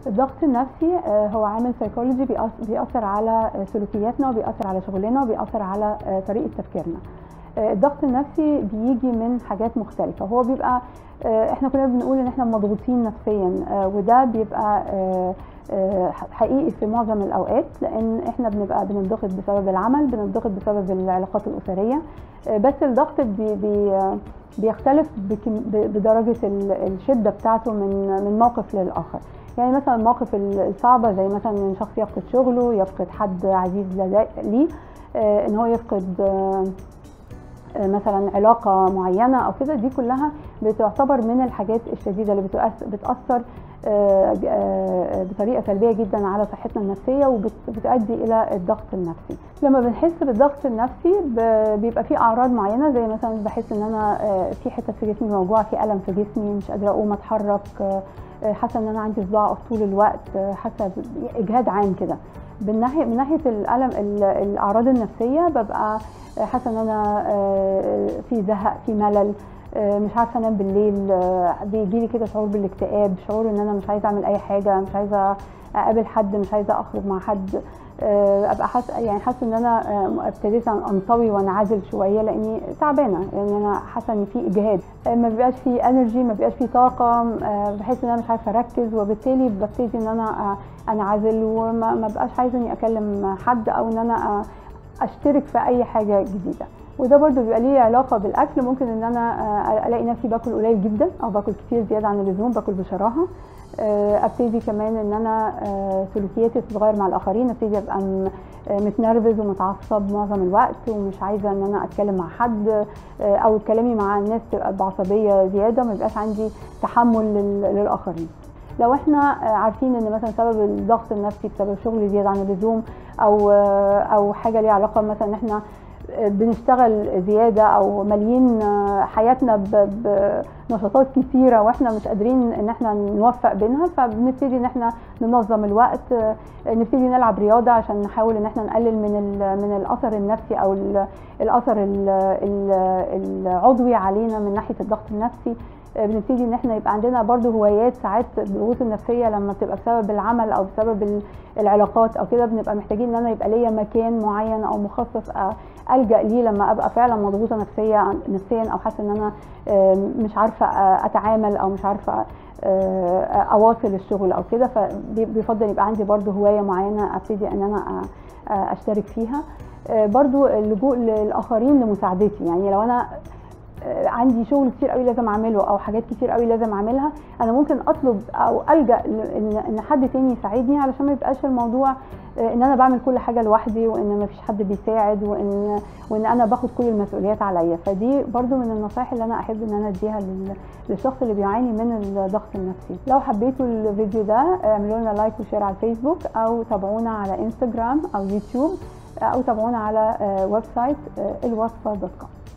الضغط النفسي هو عامل سيكولوجي بيأثر على سلوكياتنا وبيأثر على شغلنا وبيأثر على طريقة تفكيرنا الضغط النفسي بيجي من حاجات مختلفة هو بيبقى احنا كنا بنقول ان احنا مضغوطين نفسيا وده بيبقى حقيقي في معظم الاوقات لان احنا بنبقى بنضغط بسبب العمل بنضغط بسبب العلاقات الاسريه بس الضغط بي بي بيختلف بدرجه الشده بتاعته من من موقف للاخر يعني مثلا المواقف الصعبه زي مثلا ان شخص يفقد شغله يفقد حد عزيز ليه ان هو يفقد مثلا علاقه معينه او كده دي كلها بتعتبر من الحاجات الشديده اللي بتاثر بطريقه سلبيه جدا على صحتنا النفسيه وبتؤدي الى الضغط النفسي لما بنحس بالضغط النفسي بيبقى في اعراض معينه زي مثلا بحس ان انا في حته في جسمي موجوعه في الم في جسمي مش قادره اقوم اتحرك حاسه ان انا عندي صداع طول الوقت حاسه اجهاد عام كده من ناحيه من ناحيه الالم الاعراض النفسيه ببقى حاسه ان انا في زهق في ملل مش عارفه انام بالليل بيجي لي كده شعور بالاكتئاب شعور ان انا مش عايزه اعمل اي حاجه مش عايزه اقابل حد مش عايزه اخرج مع حد ابقى حاسه يعني حاسه ان انا ابتديت انطوي وانعزل شويه لاني تعبانه يعني انا حاسه ان في اجهاد ما بيبقاش في انرجي ما بيبقاش في طاقه بحس ان انا مش عارفه اركز وبالتالي ببتدي ان انا انعزل وما بقاش عايزه اني اكلم حد او ان انا اشترك في اي حاجه جديده وده برضو بيبقى ليه علاقه بالاكل ممكن ان انا الاقي نفسي باكل قليل جدا او باكل كتير زياده عن اللزوم باكل بشراهه ابتدي كمان ان انا سلوكياتي تتغير مع الاخرين ابتدي ابقى متنرفز ومتعصب معظم الوقت ومش عايزه ان انا اتكلم مع حد او كلامي مع الناس تبقى بعصبيه زياده ما يبقاش عندي تحمل للاخرين لو احنا عارفين ان مثلا سبب الضغط النفسي بسبب شغل زياده عن اللزوم او او حاجه ليها علاقه مثلا ان احنا بنشتغل زياده او ماليين حياتنا بنشاطات كثيره واحنا مش قادرين ان احنا نوفق بينها فبنبتدي ان احنا ننظم الوقت نبتدي نلعب رياضه عشان نحاول ان احنا نقلل من من الاثر النفسي او الاثر العضوي علينا من ناحيه الضغط النفسي بنبتدي ان احنا يبقى عندنا برضو هوايات ساعات الضغوط النفسيه لما بتبقى بسبب العمل او بسبب العلاقات او كده بنبقى محتاجين ان انا يبقى ليا مكان معين او مخصص الجا ليه لما ابقى فعلا مضغوطه نفسيا نفسيا او حاسه ان انا مش عارفه اتعامل او مش عارفه اواصل الشغل او كده فبيفضل يبقى عندي برضو هوايه معينه ابتدي ان انا اشترك فيها برضو اللجوء للاخرين لمساعدتي يعني لو انا عندي شغل كتير قوي لازم اعمله او حاجات كتير قوي لازم اعملها انا ممكن اطلب او الجا ان ان حد تاني يساعدني علشان ما يبقاش الموضوع ان انا بعمل كل حاجه لوحدي وان ما فيش حد بيساعد وان وان انا باخد كل المسؤوليات عليا فدي برضو من النصائح اللي انا احب ان انا اديها للشخص اللي بيعاني من الضغط النفسي لو حبيتوا الفيديو ده اعملوا لنا لايك وشير على الفيسبوك او تابعونا على انستجرام او يوتيوب او تابعونا على ويب سايت الوصفه دوت كوم